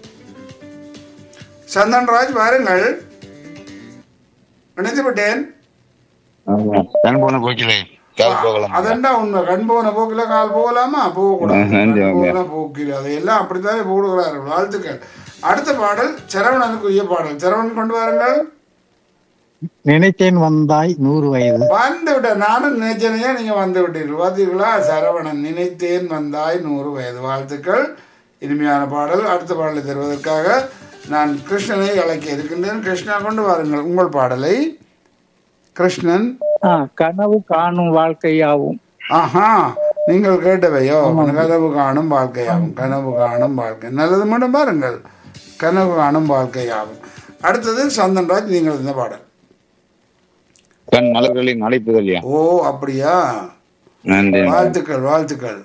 சந்தன்ராஜ் வாருங்கள் நினைத்து விட்டேன் கண் போன போக்கிலே கால் போகலாம் அதெண்டா உண்மை கண் போன போக்கில கால் போகலாமா போகக்கூடாது நன்றி, கண் வாங்க. போன போக்கில் அதையெல்லாம் அப்படித்தானே போடுகிறார்கள் வாழ்த்துக்கள் அடுத்த பாடல் சரவணனுக்குரிய பாடல் சரவணன் கொண்டு வாருங்கள் நினைத்தேன் வந்தாய் நூறு வயது வந்து விட்ட நானும் நினைச்சனையா நீங்க வந்து விட்டீர்கள் பார்த்தீர்களா சரவணன் நினைத்தேன் வந்தாய் நூறு வயது வாழ்த்துக்கள் இனிமையான பாடல் அடுத்த பாடலை தருவதற்காக நான் கிருஷ்ணனை அழைக்க இருக்கின்றேன் கிருஷ்ணா கொண்டு வாருங்கள் உங்கள் பாடலை கிருஷ்ணன் ஆ, கனவு காணும் வாழ்க்கையாவும் ஆஹா நீங்கள் கேட்டவையோ கனவு காணும் வாழ்க்கையாகும் கனவு காணும் வாழ்க்கை நல்லது மட்டும் பாருங்கள் கனவு காணும் வாழ்க்கையாகும் அடுத்தது சந்தன்ராஜ் நீங்கள் இந்த பாடல் கண் மலர்களின் அழைப்புதல்யா ஓ அப்படியா நன்றி வாழ்த்துக்கள் வாழ்த்துக்கள்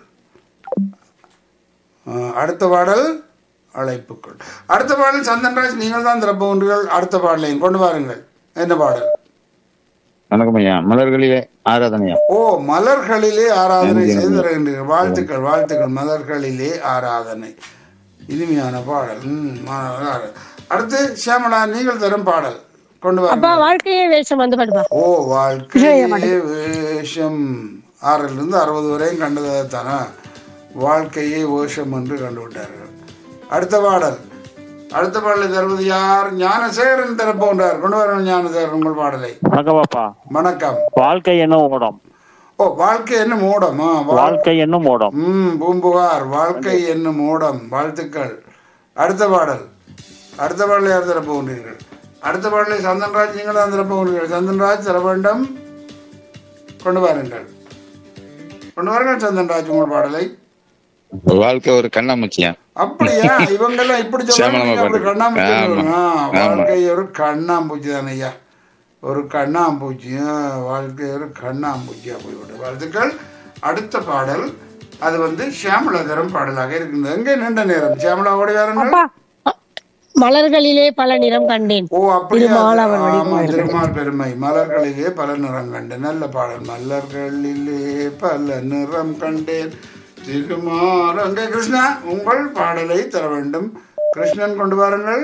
அஹ், அடுத்த பாடல் அழைப்புக்கள் அடுத்த பாடல் சந்தன்ராஜ் நீங்கள் தான் திறப்புகின்றீர்கள் அடுத்த பாடலையும் கொண்டு வாருங்கள் என்ன பாடல் வணக்கம் ஐயா மலர்களிலே ஆராதனையா ஓ மலர்களிலே ஆராதனை நன்றி, செய்து நன்றி. தருகின்றீர்கள் வாழ்த்துக்கள் வாழ்த்துக்கள் மலர்களிலே ஆராதனை இனிமையான பாடல் ம், மா- அடுத்து சியாமலா நீங்கள் தரும் பாடல் கொண்டு அப்பா வாருங்கள் வாழ்க்கையே வேஷம் அந்த பாட்டுப்பா ஓ வாழ்க்கையே வேஷம் ஆறிலிருந்து அறுபது வரையும் கண்டதான வாழ்க்கையே வேஷம் என்று கண்டுவிட்டார்கள் அடுத்த பாடல் அடுத்த பாடலை தருவது யார் ஞானசேகரன் தரப்போன்றார் கொண்டு வரணும் ஞானசேகரன் உங்கள் பாடலை வணக்கம் பாப்பா வணக்கம் வாழ்க்கை என்னும் ஓடம் ஓ வாழ்க்கை என்ன மூடம் ஆ, வாழ்- வாழ்க்கை என்னும் ஓடம் ம் பூம்புகார் வாழ்க்கை என்னும் மூடம் வாழ்த்துக்கள் அடுத்த பாடல் அடுத்த பாடலை யார் தரப்ப போகிறீர்கள் அடுத்த பாடலை சந்தன்ராஜ் நீங்கள் தான் தரப்ப போகிறீர்கள் சந்தன்ராஜ் தர வேண்டும் கொண்டு வாருங்கள் கொண்டு வாருங்கள் சந்தன்ராஜ் உங்கள் பாடலை வாழ்க்கை ஒரு கண்ணாமூச்சியா அப்படியா இவங்கெல்லாம் இப்படி சியாமளமா சொல்றாங்க அப்படி பாட்டு. கண்ணாமூச்சி ஆமா. சொல்லுவாங்க. ஆ, ஆமா. வாழ்க்கை ஒரு கண்ணாம்பூச்சி தானே ஐயா ஒரு கண்ணாம்பூச்சி ஆ, வாழ்க்கை ஒரு கண்ணாம்பூச்சியா போய்விடும் வாழ்த்துக்கள் அடுத்த பாடல் அது வந்து சியாமலதரம் பாடலாக இருக்கின்றது எங்கே நீண்ட நேரம் சியாமலா ஓடி வாருங்கள் அப்பா மலர்களிலே பல நிறம் கண்டேன் ஓ அப்படியா திருமால் அவர் ஆமா வடிவம் திருமால் பெருமை மலர்களிலே பல நிறம் கண்டேன் நல்ல பாடல் மலர்களிலே பல நிறம் கண்டேன் திருமால் அங்கே கிருஷ்ணா உங்கள் பாடலை தர வேண்டும் கிருஷ்ணன் கொண்டு வாருங்கள்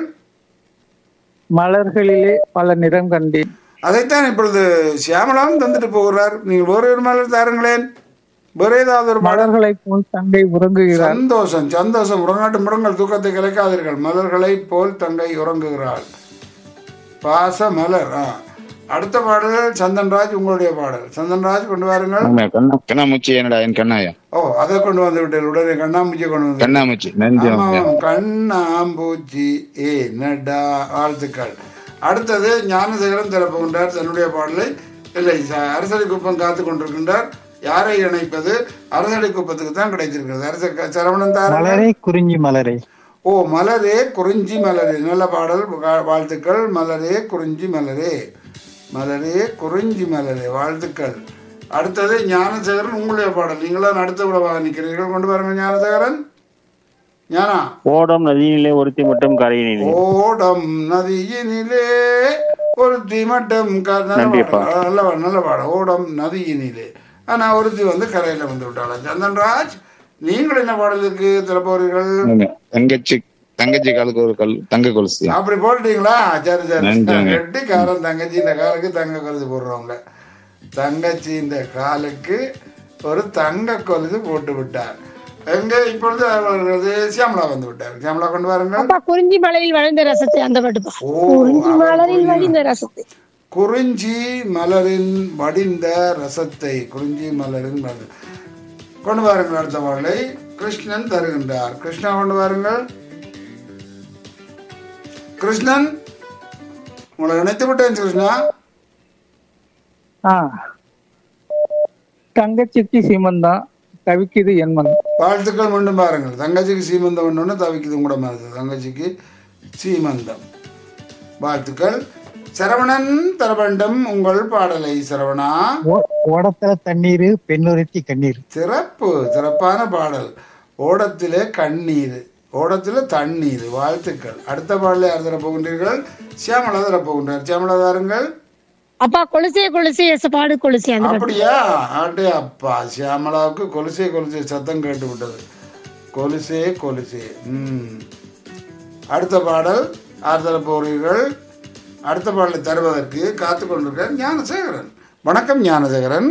மலர்களிலே பல நிறம் கண்டேன் அதைத்தான் இப்பொழுது சியாமலாவும் தந்துட்டு போகிறார் நீங்கள் வேறு ஒரு மலர் தாருங்களேன் வேறு ஏதாவது ஒரு பாடல் மலர்களை போல் தங்கை உறங்குகிறார் சந்தோஷம் சந்தோஷம் உறங்காட்டு முடங்கள் தூக்கத்தை கலைக்காதீர்கள் மலர்களை போல் தங்கை உறங்குகிறாள் பாச மலர் ஆ. அடுத்த பாடல் சந்தன்ராஜ் உங்களுடைய பாடல் சந்தன்ராஜ் கொண்டு வாருங்கள் ஆமா, கண்ணா கண்ணாமூச்சி என்னடா என் கண்ணாயா ஓ அதை கொண்டு வந்து விட்டேன் உடனே கண்ணாம்பூச்சி கொண்டு வந்து கண்ணாமூச்சி நன்றி ஆமா, ஆமாம். ஆமாம். கண்ணாம்பூச்சி ஏ நடா வாழ்த்துக்கள் அடுத்தது ஞானசேகரன் திறப்புகின்றார் தன்னுடைய பாடலை இல்லை ச- அரசடி குப்பம் காத்து கொண்டிருக்கின்றார் யாரை இணைப்பது அரசடி குப்பத்துக்கு தான் கிடைத்திருக்கிறது அரச சரவணன் தாரா மலரே குறிஞ்சி மலரே ஓ மலரே குறிஞ்சி மலரே நல்ல பாடல் வா- வாழ்த்துக்கள் மலரே குறிஞ்சி மலரே மலரே குறிஞ்சி மலரே வாழ்த்துக்கள் அடுத்தது ஞானசேகரன் உங்களுடைய பாடல் நீங்களும் அடுத்த விடவாக நிற்கிறீர்கள் கொண்டு பாருங்க ஞானசேகரன் ஞானா ஓடம் நதியிலே ஒருத்தி மட்டும் கரையினிலே ஓடம் நதியினிலே ஒருத்தி மட்டும் க- நல்ல நன்றிப்பா. பாடல். நல்ல பாடல், நல்ல பாடம் ஓடம் நதியினிலே ஆனா ஒருத்தி வந்து கரையில வந்து விட்டாள் சந்தன்ராஜ் நீங்கள் என்ன பாடலுக்கு திறப்பவர்கள் ஆமா. தங்கச்சி தங்கச்சி காலுக்கு ஒரு கல் தங்க கொலுசு அப்படி போட்டுட்டீங்களா சரி சரி நன்றிங்க. கெட்டிக்காரன் தங்கச்சி இந்த காலுக்கு தங்க கொலுசு போடுறவங்க தங்கச்சி இந்த காலுக்கு ஒரு தங்க கொலுசு போட்டு விட்டார் எங்க இப்பொழுது அவர்களது சியாமலா வந்து விட்டார் சியாமலா கொண்டு வாருங்கள் அப்பா குறிஞ்சி மலையில் வளர்ந்த ரசத்தை அந்த பாட்டுப்பா ஓ, குறிஞ்சி அவர் மலரில் குறிஞ்சி- வடிந்த ரசத்தை குறிஞ்சி மலரின் வடிந்த ரசத்தை குறிஞ்சி மலரின் வடிந்த கொண்டு வாருங்கள் அடுத்த பாடலை கிருஷ்ணன் தருகின்றார் கிருஷ்ணா கொண்டு வாருங்கள் கிருஷ்ணன் உங்களை நினைத்து விட்டேன் கிருஷ்ணா ஆ தங்கச்சிக்கு சீமந்தா தவிக்குது என் மனம் வாழ்த்துக்கள் மீண்டும் பாருங்கள் தங்கச்சிக்கு சீமந்தம் ஒன்று தவிக்குது கூட மாதிரி தங்கச்சிக்கு சீமந்தம் வாழ்த்துக்கள் சரவணன் தர வேண்டும் உங்கள் பாடலை சரவணா ஓ- ஓடத்துல தண்ணீர் பெண்ணுறுத்தி கண்ணீர் சிறப்பு சிறப்பான பாடல் ஓடத்திலே கண்ணீர் ஓடத்திலே தண்ணீர் வாழ்த்துக்கள் அடுத்த பாடலை யார் தர போகின்றீர்கள் சியாமலா தர போகின்றார் சியாமலா தாருங்கள் அப்பா கொலுசே கொலுசே எசப்பாடு கொலுசே அந்த பாட்டு அப்படியா ஆட்டே அப்பா சியாமலாவுக்கு கொலுசே கொலுசே சத்தம் கேட்டு விட்டது கொலுசே கொலுசே ம் அடுத்த பாடல் யார் தர போகிறீர்கள் அடுத்த பாடலை தருவதற்கு காத்து கொண்டிருக்கார் ஞானசேகரன் வணக்கம் ஞானசேகரன்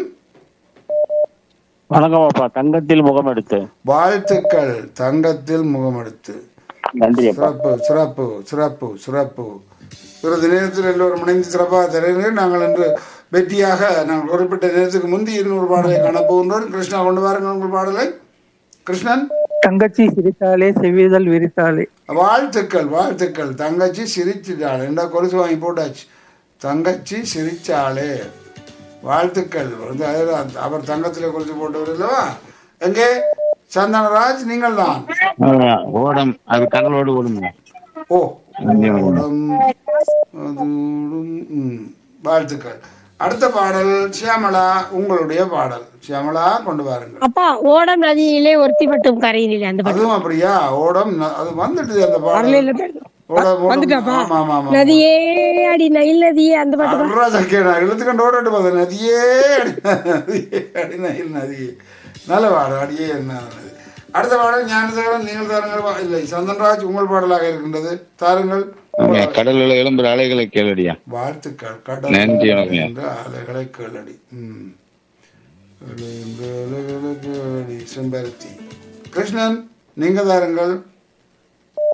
வணக்கம் பாப்பா தங்கத்தில் முகம் எடுத்து வாழ்த்துக்கள் தங்கத்தில் முகமெடுத்து நன்றி அப்பா சிறப்பு சிறப்பு சிறப்பு சிறப்பு சிறிது நேரத்தில் எல்லோரும் இணைந்து சிறப்பாக தருகிறேன் நாங்கள் இன்று வெற்றியாக நாங்கள் குறிப்பிட்ட நேரத்துக்கு முந்தி இன்னொரு பாடலை காணப்போகின்றோம் கிருஷ்ணா கொண்டு வாருங்கள் உங்கள் பாடலை கிருஷ்ணன் தங்கச்சி சிரித்தாலே செவ்விதழ் விரித்தாலே வாழ்த்துக்கள் வாழ்த்துக்கள் தங்கச்சி சிரிச்சிட்டாள் என்ன கொலுசு வாங்கி போட்டாச்சு தங்கச்சி சிரிச்சாளே வாழ்த்துக்கள் வந்து அதுதான் அவர் தங்கத்தில் கொலுசு போட்டவர் இல்லவா எங்கே சந்தனராஜ் நீங்கள் தான் ஆமா, ஓடம் அது கடலோடு ஓடுங்க ஓ ஓடம் அதோடும், ம், வாழ்த்துக்கள் அடுத்த பாடல் சியாமளா உங்களுடைய பாடல் சியாமளா கொண்டு வாருங்கள் அப்பா ஓடம் நதியிலே ஒருத்தி மட்டும் கரையினிலே அந்த பாட்டு அதுவும் அப்படியா ஓடம் ந- அது வந்துட்டுது அந்த வரல பாடல் இல்ல ஓடம், ஓடம். வந்துட்டாப்பா ஆமா ஆமா ஆமா நதியே அடி நயில் நதியே அந்த பாட்டு அட்ரா சக்கேடா இழுத்துக்கண்டு ஓடட்டு போது நதியே அடி நதியே அடி நயில் நதியே நல்ல பாடல் அடியே என்ன நதி. அடுத்த பாடல் ஞானசேகரன் நீங்கள் தாருங்கள் வா- இல்லை சந்தன்ராஜ் உங்கள் பாடலாக இருக்கின்றது தாருங்கள் ஆமா, கடல்ல எழும்புற அலைகளை கேளடியா வாழ்த்துக்கள் கடல் நன்றி, வணக்கம். என்ற அலைகளை கேளடி ம் எழுந்த அலைகளை கேளடி செம்பருத்தி கிருஷ்ணன் நீங்க தாருங்கள்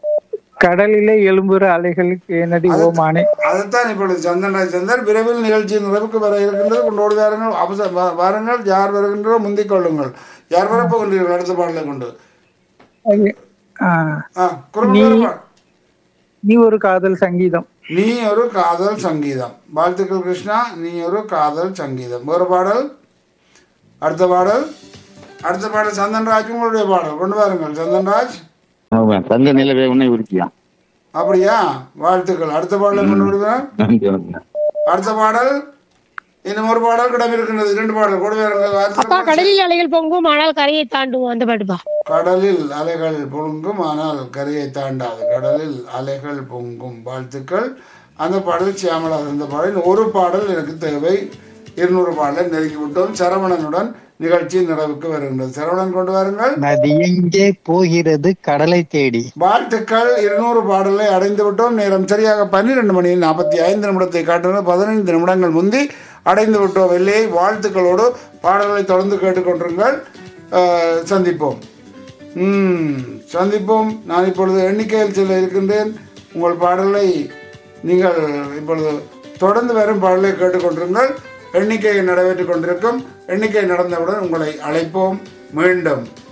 கடலிலே எழும்புற அலைகளுக்கு என்னடி ஓமானே அதைத்தான் இப்பொழுது சந்தன்ராஜ் சந்தர் விரைவில் நிகழ்ச்சி நிறைவுக்கு வர இருக்கின்றது கொண்டோடு வாருங்கள் அவசர வா- வாருங்கள் யார் வருகின்றோ முந்திக் கொள்ளுங்கள் யார் வரப்போகின்றீர்கள் அடுத்த பாடலை கொண்டு அது, ஆ, ஆ, குரல் நீ- வேறுபாடு. நீ ஒரு காதல் சங்கீதம் நீ ஒரு காதல் சங்கீதம் வாழ்த்துக்கள் கிருஷ்ணா நீ ஒரு காதல் சங்கீதம் ஒரு பாடல் அடுத்த பாடல் அடுத்த பாடல் சந்தன்ராஜ் உங்களுடைய பாடல் கொண்டு வாருங்கள் சந்தன்ராஜ் ஆமா, தங்க நிலவே உன்னை உருக்கியா அப்படியா வாழ்த்துக்கள் அடுத்த பாடலை கொண்டு விடுவேன் நன்றி வணக்கம். அடுத்த பாடல் இன்னும் ஒரு பாடல் கிடம் இருக்கின்றது இரண்டு பாடல் கொண்டு வாருங்கள் அப்பா வாழ்த்துக்கள். கடலில் அலைகள் பொங்கும் ஆனால் கரையை தாண்டுவோம் அந்த பாட்டுப்பா கடலில் அலைகள் பொங்கும் ஆனால் கரையை தாண்டாது கடலில் அலைகள் பொங்கும் வாழ்த்துக்கள் அந்த பாடல் சியாமலா இருந்த பாடல் ஒரு பாடல் எனக்கு தேவை இருநூறு பாடலை நெருங்கி விட்டோம் சரவணனுடன் நிகழ்ச்சி நிறைவுக்கு வருகின்றது சரவணன் கொண்டு வாருங்கள் நதி எங்கே போகிறது கடலை தேடி வாழ்த்துக்கள் இருநூறு பாடலை அடைந்து விட்டோம் நேரம் சரியாக பன்னிரெண்டு மணி நாற்பத்தி ஐந்து நிமிடத்தை காட்டுகிறது பதினைந்து நிமிடங்கள் முந்தி அடைந்து விட்டோம் வெள்ளையை வாழ்த்துக்களோடு பாடல்களை தொடர்ந்து கேட்டுக்கொண்டிருங்கள் அஹ், சந்திப்போம் ம் சந்திப்போம் நான் இப்பொழுது எண்ணிக்கையில் செல்ல இருக்கின்றேன் உங்கள் பாடலை நீங்கள் இப்பொழுது தொடர்ந்து வரும் பாடலை கேட்டுக்கொண்டிருங்கள் எண்ணிக்கை நடைபெற்றுக் கொண்டிருக்கும் எண்ணிக்கை நடந்தவுடன் உங்களை அழைப்போம் மீண்டும்